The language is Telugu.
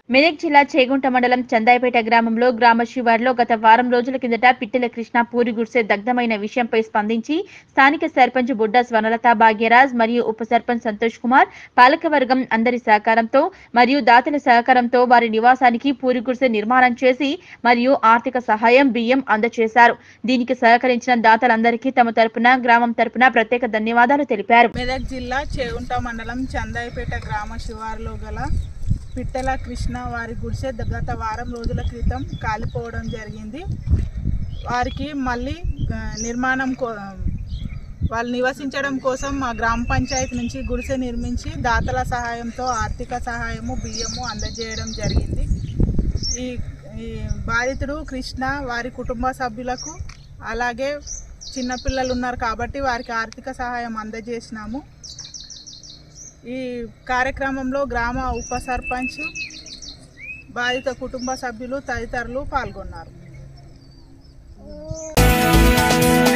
మెదక్ జిల్లా చేగుంట మండలం చందాయిపేట గ్రామంలో గ్రామ శివార్లో గత వారం రోజుల కిందట పిట్టెల కృష్ణ పూరి గుడిసె దగ్ధమైన విషయంపై స్పందించి స్థానిక సర్పంచ్ బుడ్డ స్వనలత భాగ్యరాజ్ మరియు ఉప సర్పంచ్ సంతోష్ కుమార్ పాలకవర్గం అందరి సహకారంతో మరియు దాతల సహకారంతో వారి నివాసానికి పూరి గుడిసె నిర్మాణం చేసి మరియు ఆర్థిక సహాయం బియ్యం అందజేశారు దీనికి సహకరించిన దాతలందరికీ తమ తరపున గ్రామం తరపున ప్రత్యేక ధన్యవాదాలు తెలిపారు మెదక్ జిల్లా చేగుంట మండలం చందాయిపేట గ్రామ శివారులో గల పిట్టల కృష్ణ వారి గుడిసె గత వారం రోజుల క్రితం కాలిపోవడం జరిగింది వారికి మళ్ళీ ఆ, నిర్మాణం కో వాళ్ళు నివసించడం కోసం మా గ్రామ పంచాయతీ నుంచి గుడిసె నిర్మించి దాతల సహాయంతో ఆర్థిక సహాయము బియ్యము అందజేయడం జరిగింది ఈ ఈ బాధితుడు కృష్ణ వారి కుటుంబ సభ్యులకు అలాగే చిన్నపిల్లలు ఉన్నారు కాబట్టి వారికి ఆర్థిక సహాయం అందజేసినాము ఈ కార్యక్రమంలో గ్రామ ఉప సర్పంచ్ బాధిత కుటుంబ సభ్యులు తదితరులు పాల్గొన్నారు